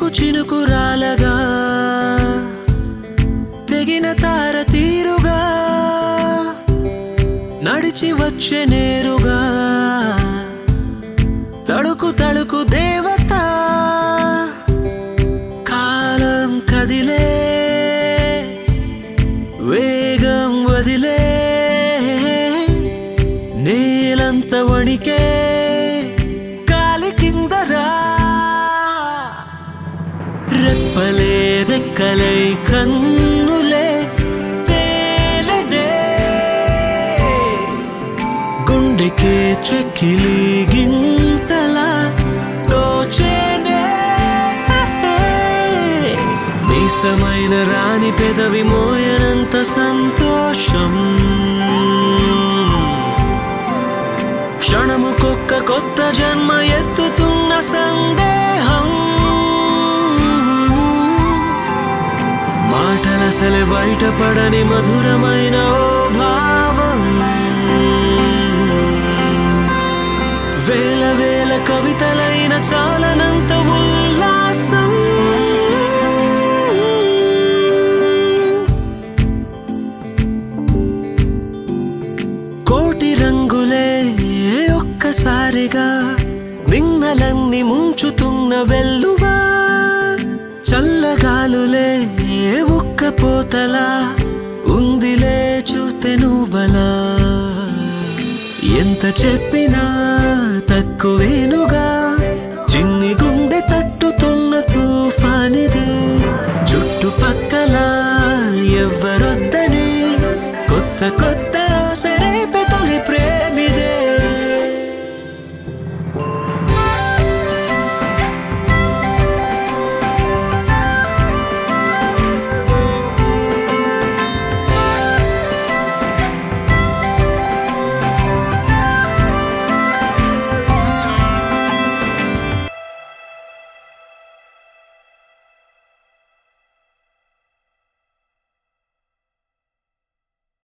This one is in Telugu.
చినుకు చినుకు రాలగా తెగిన తార తీరుగా నడిచి వచ్చే నేరుగా తడుకు తడుకు దేవత కాలం కదిలే వేగం వదిలే నేలంత వణికే గాలి కిందరా రెప్పలే దెక్కలై కన్నులే తేలదే గుండెకే చెక్కిలి గింతలా తోచేనే నీసమైన రాని పెదవి మోయనంత సంతోషం క్షణముకొక్క కొత్త జన్మ ఎత్తుతున్న సందేహం మాటలసలే బయటపడని మధురమైన ఓ భావం వేల వేల కవితలైన చాలనంత ఉల్లాసం కోటి రంగులే ఒక్కసారిగా నిన్నలన్నీ ముంచుతున్న వెల్లువా చల్లగాలులే ఒక్క పోతలా ఉందిలే చూస్తే నువ్వలా ఎంత చెప్పినా తక్కువేనుగా చిన్ని గుండె తట్టుతున్న తుఫానిది చుట్టుపక్కల ఎవ్వరొద్దని కొత్త కొత్త